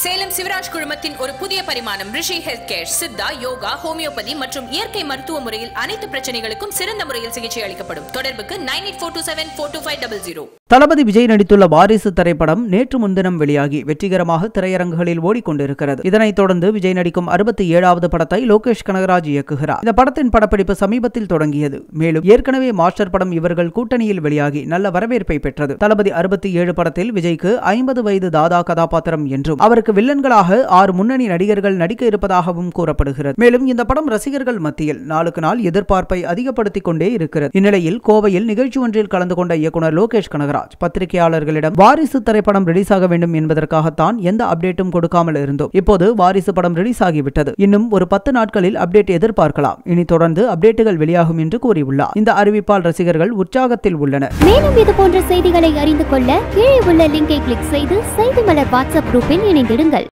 சேலம் சிவராஜ் குழுமத்தின் ஒரு புதிய பரிமாணம் Rishi health care Siddha yoga homeopathy மற்றும் இயற்கை மருத்துவ முறையில் அனைத்து பிரச்சனைகளுக்கும் சிறந்த முறையில் சிகிச்சை அளிக்கப்படும் தொடர்புக்கு nine eight four two seven four two five double zero Thalapathy Vijay நடித்துள்ள வாரிசு திரைப்படம் நேற்று முன்தினம் வெளியாகி வெற்றிகரமாக திரையரங்குகளில் ஓடிக்கொண்டிருக்கிறது இதனைத் தொடர்ந்து விஜய் நடிக்கும் அறுபத்தி ஏழாவது படத்தை லோகேஷ் கனகராஜ் இயக்குகிறார் இந்த படத்தின் படப்பிடிப்பு சமீபத்தில் தொடங்கியது மேலும் ஏற்கனவே மாஸ்டர் படம் இவர்கள் கூட்டணியில் வெளியாகி நல்ல வரவேற்பை பெற்றது தளபதி அறுபத்தி ஏழு படத்தில் விஜய்க்கு ஐம்பது வயது தாதா கதாபாத்திரம் என்றும் அவருக்கு வில்லன்களாக ஆறு முன்னணி நடிகர்கள் நடிக்க இருப்பதாகவும் கூறப்படுகிறது மேலும் இந்த படம் ரசிகர்கள் மத்தியில் நாளுக்கு நாள் எதிர்பார்ப்பை அதிகப்படுத்திக் கொண்டே இருக்கிறது இந்நிலையில் கோவையில் நிகழ்ச்சி ஒன்றில் கலந்து கொண்ட இயக்குனர் லோகேஷ் கனகராஜ் பத்திரிகையாளர்களிடம் வாரிசு திரைப்படம் ரிலீஸ் ஆக வேண்டும் என்பதற்காகத்தான் எந்த அப்டேட்டும் கொடுக்காமல் இருந்தோம் இப்போது வாரிசு படம் ரிலீஸ் ஆகிவிட்டது இன்னும் ஒரு பத்து நாட்களில் அப்டேட் எதிர்பார்க்கலாம் இனி தொடர்ந்து அப்டேட்டுகள் வெளியாகும் என்று கூறியுள்ளார் இந்த அறிவிப்பால் ரசிகர்கள் உற்சாகத்தில் உள்ளனர் மேலும் இது போன்ற செய்திகளை அறிந்து கொள்ள கீழே உள்ள லிங்கை கிளிக் செய்து செய்தி மலர் வாட்ஸ்அப் குரூப்பில் இணைந்திடுங்கள்